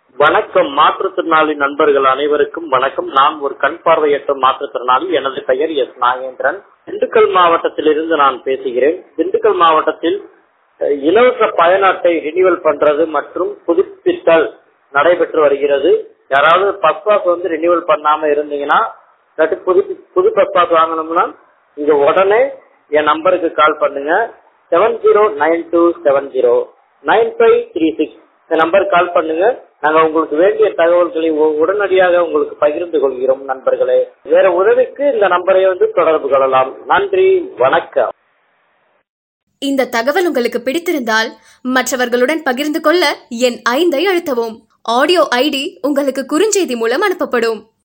வணக்கம் மாற்றுத்திறனாளி நண்பர்கள் அனைவருக்கும் வணக்கம் நான் ஒரு கண் பார்வையற்ற மாற்றுத்திறனாளி எனது பெயர் எஸ் நாகேந்திரன் திண்டுக்கல் மாவட்டத்திலிருந்து நான் பேசுகிறேன் திண்டுக்கல் மாவட்டத்தில் அஹ், இலவச பயண அட்டை ரினிவல் பண்றது மற்றும் புதுப்பித்தல் நடைபெற்று வருகிறது யாராவது பஸ் பாஸ் வந்து ரினிவல் பண்ணாம இருந்தீங்கன்னா இல்லாட்டி புது புது பஸ் பாஸ் வாங்கணும்னா இங்க உடனே என் நம்பருக்கு கால் பண்ணுங்க seven zero nine two seven zero nine five three six இந்த நம்பருக்கு கால் பண்ணுங்க நாங்க உங்களுக்கு வேண்டிய தகவல்களை உ- உடனடியாக உங்களுக்கு பகிர்ந்து கொள்கிறோம் நண்பர்களே வேற உதவிக்கு இந்த நம்பரை வந்து தொடர்பு கொள்ளலாம் நன்றி வணக்கம் இந்த தகவல் உங்களுக்கு பிடித்திருந்தால் மற்றவர்களுடன் பகிர்ந்து கொள்ள என் ஐந்தை அழுத்தவும் ஆடியோ ஐடி உங்களுக்கு குறுஞ்செய்தி மூலம் அனுப்பப்படும்